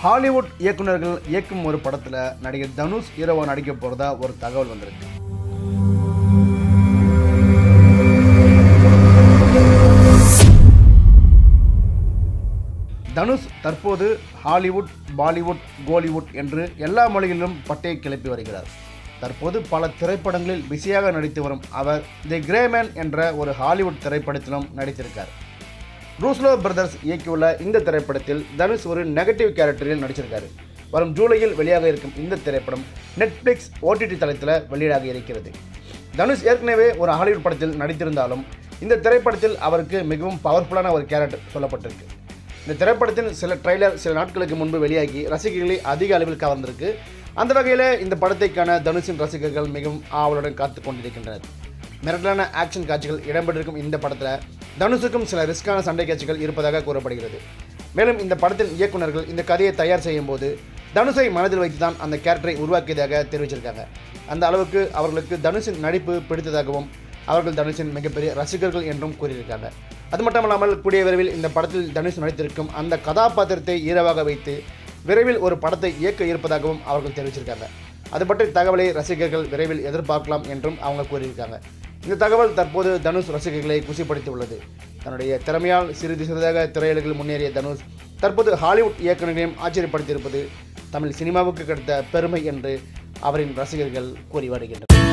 Hollywood இயக்குனர்கள் இயக்கும் ஒரு படத்தில் நடிகர் தனுஷ் ஹீரோவா நடிக்க போகிறதா ஒரு தகவல் வந்திருக்கு தனுஷ் தற்போது ஹாலிவுட் பாலிவுட் கோலிவுட் என்று எல்லா மொழிகளிலும் பட்டையை கிளப்பி வருகிறார் தற்போது பல திரைப்படங்களில் பிஸியாக நடித்து வரும் அவர் தி கிரேமேன் என்ற ஒரு ஹாலிவுட் திரைப்படத்திலும் நடித்திருக்கார் ரூஸ்லோ பிரதர்ஸ் இயக்கியுள்ள இந்த திரைப்படத்தில் தனுஷ் ஒரு நெகட்டிவ் கேரக்டரில் நடிச்சிருக்காரு வரும் ஜூலையில் வெளியாக இருக்கும் இந்த திரைப்படம் நெட்ஃப்ளிக்ஸ் ஓடிடி தளத்தில் வெளியீடாக இருக்கிறது தனுஷ் ஏற்கனவே ஒரு ஹாலிவுட் படத்தில் நடித்திருந்தாலும் இந்த திரைப்படத்தில் அவருக்கு மிகவும் பவர்ஃபுல்லான ஒரு கேரக்டர் சொல்லப்பட்டிருக்கு இந்த திரைப்படத்தின் சில ட்ரைலர் சில நாட்களுக்கு முன்பு வெளியாகி ரசிகர்களை அதிக அளவில் கவர்ந்திருக்கு அந்த வகையில் இந்த படத்தை காண தனுஷின் ரசிகர்கள் மிகவும் ஆவலுடன் காத்து கொண்டிருக்கின்றனர் மிரட்டலான ஆக்ஷன் காட்சிகள் இடம்பெற்றிருக்கும் இந்த படத்தில் தனுஷுக்கும் சில ரிஸ்கான சண்டை காட்சிகள் இருப்பதாக கூறப்படுகிறது மேலும் இந்த படத்தின் இயக்குனர்கள் இந்த கதையை தயார் செய்யும் போது தனுஷை மனதில் வைத்து தான் அந்த கேரக்டரை உருவாக்கியதாக தெரிவிச்சிருக்காங்க அந்த அளவுக்கு அவர்களுக்கு தனுஷின் நடிப்பு பிடித்ததாகவும் அவர்கள் தனுஷின் மிகப்பெரிய ரசிகர்கள் என்றும் கூறியிருக்காங்க அது மட்டுமல்லாமல் கூடிய விரைவில் இந்த படத்தில் தனுஷ் நடித்திருக்கும் அந்த கதாபாத்திரத்தை ஈரவாக வைத்து விரைவில் ஒரு படத்தை இயக்க இருப்பதாகவும் அவர்கள் தெரிவிச்சிருக்காங்க அது பற்றிய தகவலை ரசிகர்கள் விரைவில் எதிர்பார்க்கலாம் என்றும் அவங்க கூறியிருக்காங்க இந்த தகவல் தற்போது தனுஷ் ரசிகர்களை குசிப்படுத்தி உள்ளது தன்னுடைய திறமையால் சிறிது சிறிதாக திரையுலகில் முன்னேறிய தனுஷ் தற்போது ஹாலிவுட் இயக்குநர்களையும் ஆச்சரியப்படுத்தியிருப்பது தமிழ் சினிமாவுக்கு கிடைத்த பெருமை என்று அவரின் ரசிகர்கள் கூறி வருகின்றனர்